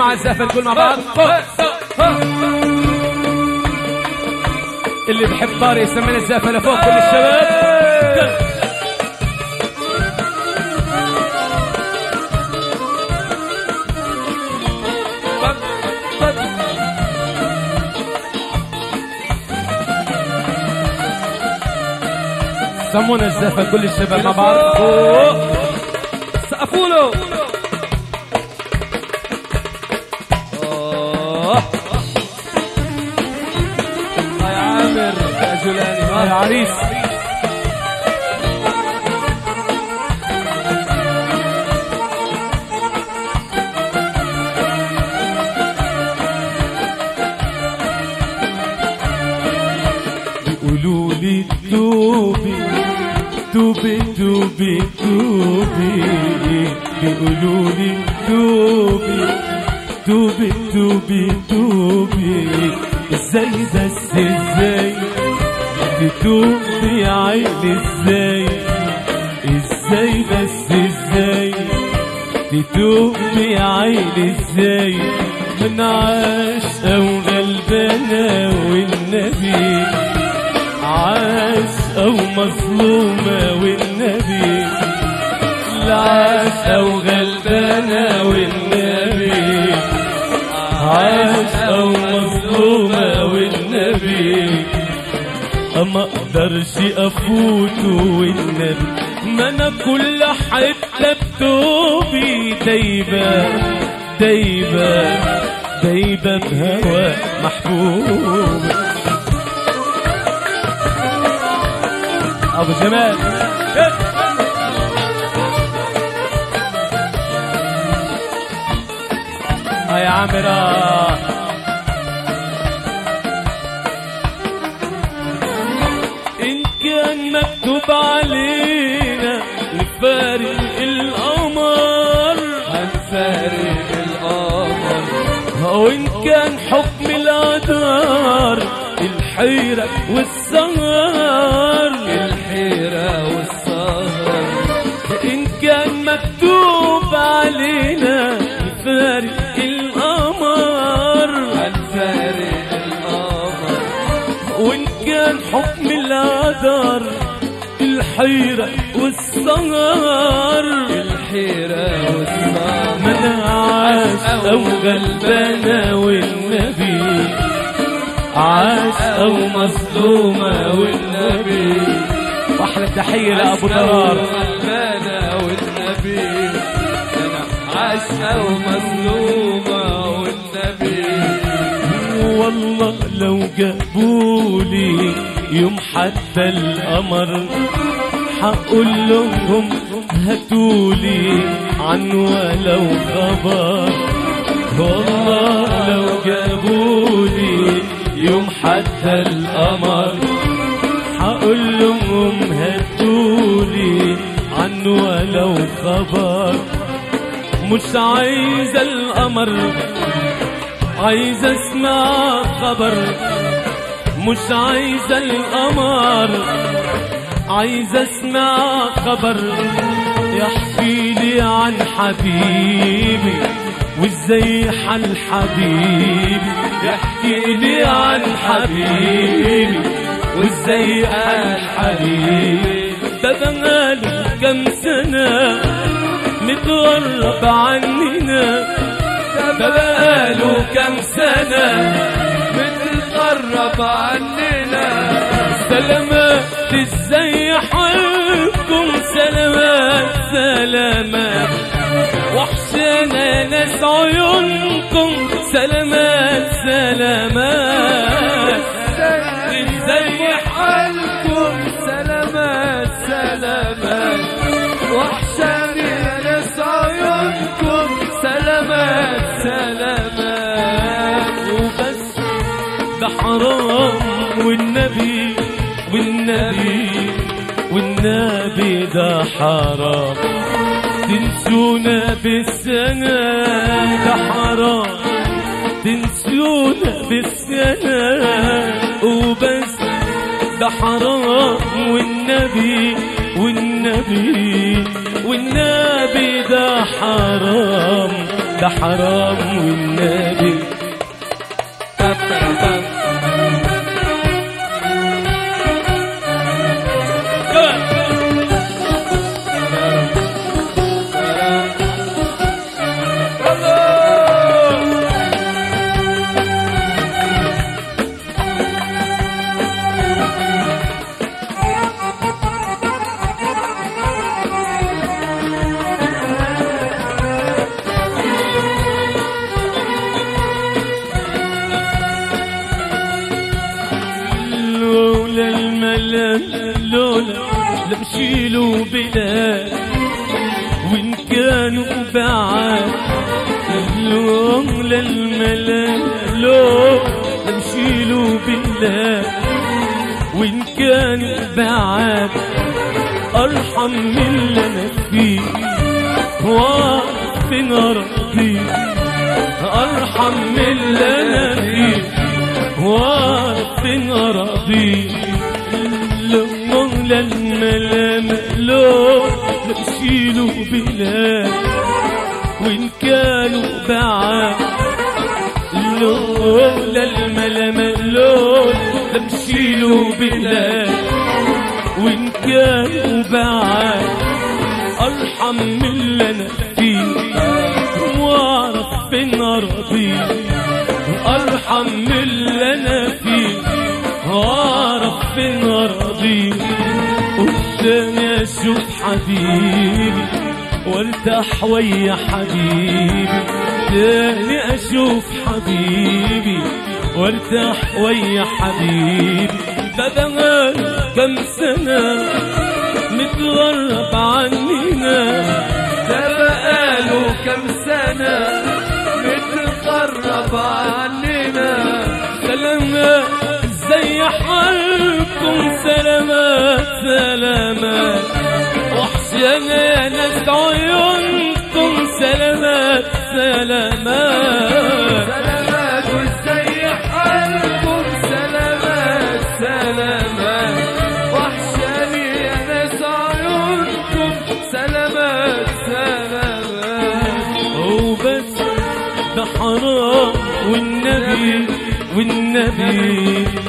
مع الزفة نقول مع بعض اللي بحب طاري يسمينا الزفة لفوق كل الشباب سمونا الزفة كل الشباب مع بعض سقفوا له آه. يا عامر يا جولاني يا عريس بيقولوا لي توبي توبي توبي توبي بيقولوا لي توبي توبي توبي توبي ازاي بس ازاي تتوبي عيني ازاي ازاي بس ازاي تتوبي عيني ازاي من عاشقة وغلبانة والنبي عاشقة ومظلومة والنبي لا عاشقة وغلبانة والنبي عاشقة ومظلومة والنبي ما اقدرش افوت والنبي ما انا كل حته بتوبي دايبه دايبه دايبه بهوى محبوب ابو جمال هاي عامرة إن كان مكتوب علينا نفارق القمر هنفارق القمر وإن كان حكم القدر الحيرة والسهر الحيرة والسهر إن كان مكتوب علينا نفارق القمر هنفارق القمر وإن كان حكم القدر الحيرة والسهر الحيرة والسهر ما أنا عاشقة وغلبانة والنبي عاشقة ومظلومة والنبي وأحلى تحية لأبو درار غلبانة والنبي أنا عاشقة ومظلومة والنبي والله لو جابولي يوم حتى القمر حقول لهم هاتولي عن ولو خبر والله لو جابولي يوم حتى القمر حقول لهم هاتولي عن ولو خبر مش عايزة القمر عايز اسمع خبر مش عايز القمر عايز اسمع خبر يحكي لي عن حبيبي وازاي حال حبيبي يحكي لي عن حبيبي وازاي حال حبيبي ده بقاله كام سنة متغرب عننا ده بقاله كام سنة متقرب عننا سلامات ازاي حالكم سلامات سلامات وحشانا يا ناس عيونكم سلامات سلامات ازاي حالكم سلامات سلامات وحشاني يا ناس عيونكم سلامات سلامات وبس ده حرام والنبي والنبي والنبي ده حرام تنسونا بالسنة ده حرام تنسونا بالسنة وبس ده حرام والنبي والنبي والنبي ده حرام ده حرام والنبي لولا الملل لولا لمشيلوا بلاد وإن كانوا بعاد لولا الملل لولا لمشيلوا بلاد وإن كانوا بعاد أرحم من اللي أنا فيه واقف ربي أرحم من اللي أنا فيه واقف ربي لولا الملام لو نشيلوا بلاد وإن كانوا بعاد لولا الملام لو نشيلوا بلاد وإن كانوا بعاد أرحم من اللي أنا فيه وأعرف فين أرضي أرحم من اللي أنا فيه وأعرف فين أرضي قدامي أشوف حبيبي وارتاح ويا حبيبي تاني أشوف حبيبي وارتاح ويا حبيبي ده ده كم سنة متغرب عننا ده بقاله كم سنة متقرب عننا سلامات زي حالكم سلامات سلامات وحشانا يا ناس عيونكم سلامات سلامات سلامات وازاي حالكم سلامات سلامات وحشاني يا ناس عيونكم سلامات سلامات وبس ده حرام والنبي والنبي